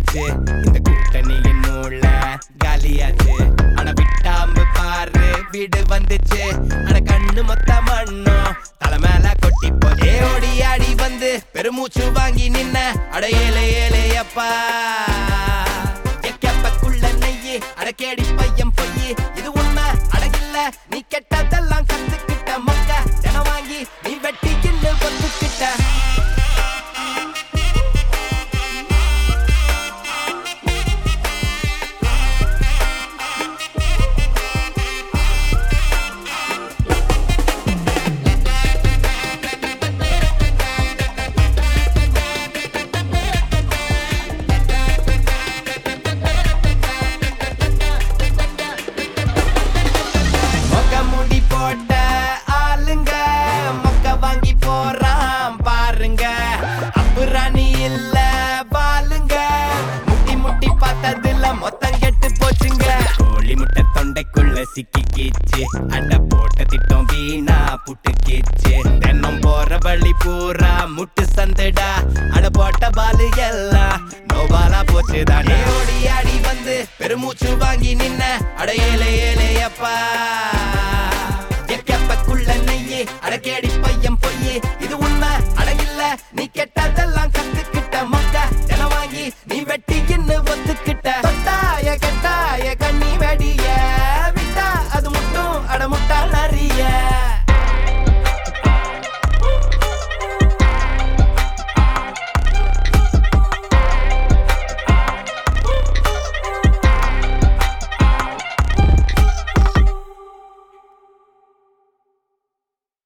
ஆச்சு இந்த கூட்டணியின் மூள காலியாச்சு ஆனா விட்டாம்பு பாரு வீடு வந்துச்சு ஆனா கண்ணு மொத்த மண்ணும் தலை மேல கொட்டி போதே ஓடி ஆடி வந்து பெருமூச்சு வாங்கி நின்ன அட ஏலே ஏலே அப்பா எக்கப்பக்குள்ள நெய்யி அட கேடி பையன் பொய்யி இது உண்மை அடகில்ல நீ கெட்டதெல்லாம் கத்துக்கிட்ட மொக்க தினம் வாங்கி நீ வெட்டி கிண்டு ஒத்துக்கிட்ட மொக்க முடி போட்ட ஆளுங்க மொக்க வாங்கி போறான் பாருங்க அப்புறாணி இல்ல பாலுங்க முட்டி முட்டி பார்த்ததுல மொத்தம் கெட்டு போச்சுங்க கோழி முட்டை தொண்டைக்குள்ள சிக்கிக்கிச்சு அட போட்ட திட்டம் வீணா புட்டு கீச்சு தென்னம் போற வழி பூரா முட்டு சந்துடா அட போட்ட பாலு எல்லாம் நோபாலா போச்சுதான் ஓடி ஆடி வந்து பெருமூச்சு வாங்கி நின்ன அட ஏலே ஏலே அப்பா எக்கப்பக்குள்ள நெய்யி அட கேடி பையன் பொய்யி இது உண்மை அட இல்ல நீ கெட்டதெல்லாம் கத்து